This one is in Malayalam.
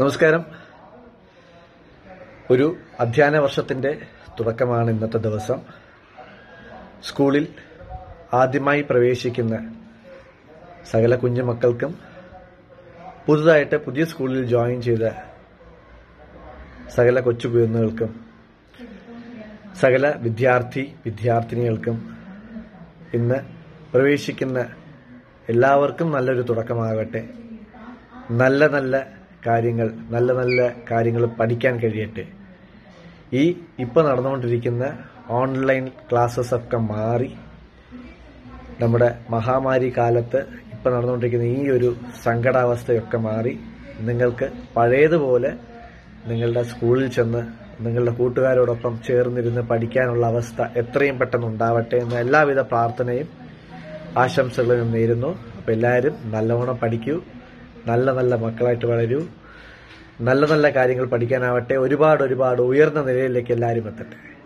നമസ്കാരം ഒരു അധ്യയന വർഷത്തിന്റെ തുടക്കമാണ് ഇന്നത്തെ ദിവസം സ്കൂളിൽ ആദ്യമായി പ്രവേശിക്കുന്ന സകല കുഞ്ഞുമക്കൾക്കും പുതുതായിട്ട് പുതിയ സ്കൂളിൽ ജോയിൻ ചെയ്ത സകല കൊച്ചു കുരുന്നുകൾക്കും സകല വിദ്യാർത്ഥി വിദ്യാർത്ഥിനികൾക്കും ഇന്ന് പ്രവേശിക്കുന്ന എല്ലാവർക്കും നല്ലൊരു തുടക്കമാകട്ടെ നല്ല നല്ല കാര്യങ്ങൾ നല്ല നല്ല കാര്യങ്ങൾ പഠിക്കാൻ കഴിയട്ടെ ഈ ഇപ്പോൾ നടന്നുകൊണ്ടിരിക്കുന്ന ഓൺലൈൻ ക്ലാസ്സസ് ഒക്കെ മാറി നമ്മുടെ മഹാമാരി കാലത്ത് ഇപ്പം നടന്നുകൊണ്ടിരിക്കുന്ന ഈ ഒരു സങ്കടാവസ്ഥയൊക്കെ മാറി നിങ്ങൾക്ക് പഴയതുപോലെ നിങ്ങളുടെ സ്കൂളിൽ ചെന്ന് നിങ്ങളുടെ കൂട്ടുകാരോടൊപ്പം ചേർന്നിരുന്ന് പഠിക്കാനുള്ള അവസ്ഥ എത്രയും പെട്ടെന്ന് ഉണ്ടാവട്ടെ എന്ന എല്ലാവിധ പ്രാർത്ഥനയും ആശംസകളും നേരുന്നു അപ്പോൾ എല്ലാവരും നല്ലവണ്ണം പഠിക്കൂ നല്ല നല്ല മക്കളായിട്ട് വളരൂ നല്ല നല്ല കാര്യങ്ങൾ പഠിക്കാനാവട്ടെ ഒരുപാട് ഒരുപാട് ഉയർന്ന നിലയിലേക്ക് എല്ലാവരും എത്തട്ടെ